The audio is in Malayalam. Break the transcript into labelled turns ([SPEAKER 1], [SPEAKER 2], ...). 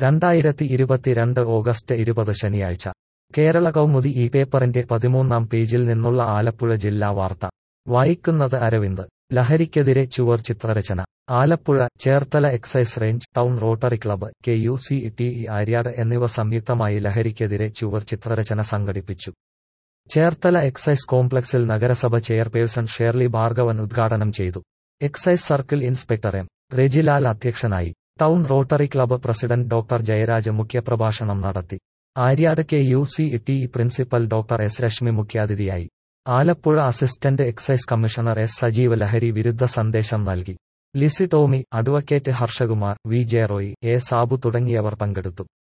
[SPEAKER 1] രണ്ടായിരത്തി ഇരുപത്തിരണ്ട് ഓഗസ്റ്റ് ഇരുപത് ശനിയാഴ്ച കേരള കൗമുദി ഈ പേപ്പറിന്റെ പതിമൂന്നാം പേജിൽ നിന്നുള്ള ആലപ്പുഴ ജില്ലാ വാർത്ത വായിക്കുന്നത് അരവിന്ദ് ലഹരിക്കെതിരെ ചുവർ ചിത്രരചന Alappuzha Cherthala excise range town Rotary club K U C T E Aryad എന്നിവ സംയുക്തമായി ലഹരിക്കെതിരെ ചുവർ ചിത്രരചന സംഘടിപ്പിച്ചു ചേർത്തല എക്സൈസ് കോംപ്ലക്സിൽ നഗരസഭ ചെയർപേഴ്സൺ ഷേർലി ഭാർഗവൻ ഉദ്ഘാടനം ചെയ്തു excise circle inspector M Rejilal അധ്യക്ഷനായി town Rotary club president doctor Jayaraj മുഖ്യപ്രഭാഷണം നടത്തി Aryad K U C T E principal doctor S Reshmi മുഖ്യാതിഥിയായി Alappuzha assistant excise commissioner S Sajeev ലഹരി വിരുദ്ധ സന്ദേശം നൽകി Lissy Tomy advocate Harshakumar V J Roy A Sabu തുടങ്ങിയവർ പങ്കെടുത്തു